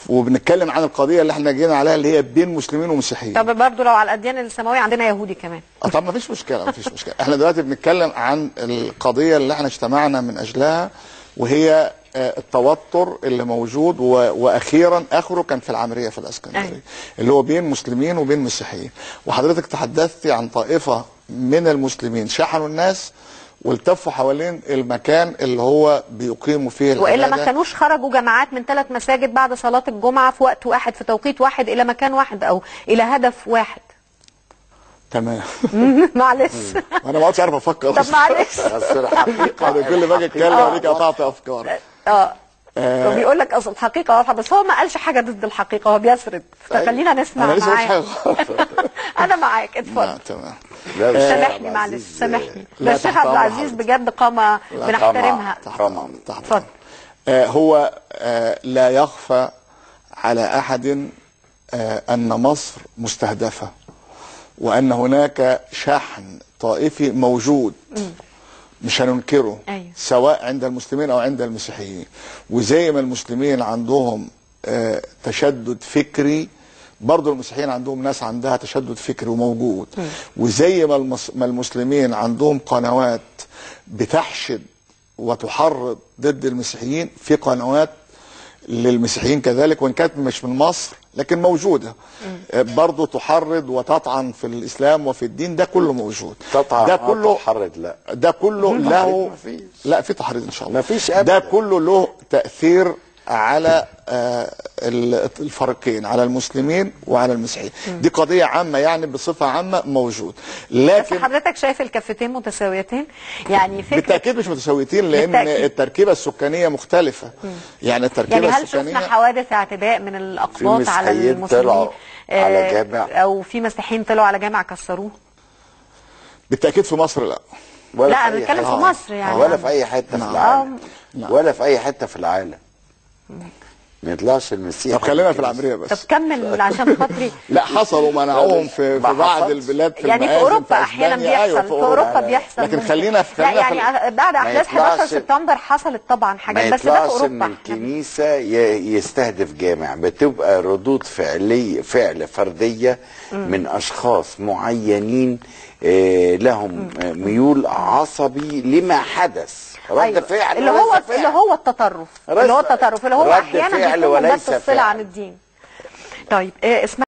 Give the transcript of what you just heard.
وبنتكلم عن القضيه اللي احنا جينا عليها اللي هي بين مسلمين ومسيحيين طب برضه لو على الاديان السماويه عندنا يهودي كمان اه طب ما فيش مشكله ما فيش مشكله احنا دلوقتي بنتكلم عن القضيه اللي احنا اجتمعنا من اجلها وهي آه، التوتر اللي موجود و... واخيرا اخره كان في العمريه في أيوة. الاسكندريه اللي هو بين مسلمين وبين مسيحيين وحضرتك تحدثتي عن طائفه من المسلمين شحنوا الناس والتفوا حوالين المكان اللي هو بيقيموا فيه والا ما العبادة. كانوش خرجوا جماعات من ثلاث مساجد بعد صلاه الجمعه في وقت واحد في توقيت واحد الى مكان واحد او الى هدف واحد تمام معلش انا ما عادش عارف افكر طب معلش بس الحقيقه انا كل ما اجي اتكلم آه. عليك قطعت افكار اه هو بيقول لك اصل الحقيقه واضحه بس هو ما قالش حاجه ضد الحقيقه هو بيسرد فخلينا نسمع انا لسه مش حاجه معاه انا معاك لا اتفضل تمام لا، الشيخ سامحني عبد معلش العزيز، سامحني لا، ده الشيخ تحت عبد أمر العزيز حضرتك. بجد قامه بنحترمها تحت طبعاً. تحت اتفضل. آه هو آه لا يخفى على احد آه ان مصر مستهدفه وان هناك شحن طائفي موجود مش هننكره أيوة. سواء عند المسلمين او عند المسيحيين وزي ما المسلمين عندهم آه تشدد فكري برضه المسيحيين عندهم ناس عندها تشدد فكري وموجود وزي ما, المس... ما المسلمين عندهم قنوات بتحشد وتحرض ضد المسيحيين في قنوات للمسيحيين كذلك وان كانت مش من مصر لكن موجوده آه، برضه تحرض وتطعن في الاسلام وفي الدين ده كله موجود تطعن ده آه، كله تحرض لا ده كله تحريض له مفيش. لا في تحريض ان شاء الله مفيش ده أبداً. كله له تاثير على آه، ال- الفريقين على المسلمين وعلى المسيحيين دي قضيه عامه يعني بصفه عامه موجود بس لكن حضرتك شايف الكفتين متساويتين يعني فكره بالتاكيد مش متساويتين لان بالتأكيد. التركيبه السكانيه مختلفه يعني التركيبه يعني هل السكانيه شفنا حوادث اعتداء من الاقباط على مسيحيين المسلمين طلعوا على آه، جامع. او في مسيحيين طلعوا على جامع كسروه بالتاكيد في مصر لا ولا لا، في أنا أي بتكلم حتة. في مصر يعني. ولا في اي حته في نعم. العالم نعم. ولا في اي حته في العالم ما يطلعش المسيح طب خلينا في العمريه طب بس كمل عشان خاطري لا حصلوا منعوهم في, في ما بعض حصلش. البلاد في يعني في المآذن، اوروبا احيانا أسبانيا. بيحصل أيوة في اوروبا بيحصل لكن ممكن. خلينا في لا خلينا في يعني بعد ما احداث يطلعش- 11 سبتمبر حصلت طبعا ما حاجات بس ده في يطلعش من اوروبا يعني الكنيسه ي- يستهدف جامع بتبقى ردود فعليه فعل فرديه من اشخاص معينين آه، لهم آه، ميول عصبي لما حدث رد أيوة. فعل اللي وليس هو فعل. اللي هو التطرف رد- اللي هو التطرف اللي هو رد احيانا فعل بيكون وليس بس الصله فعل. عن الدين طيب آه، اسمع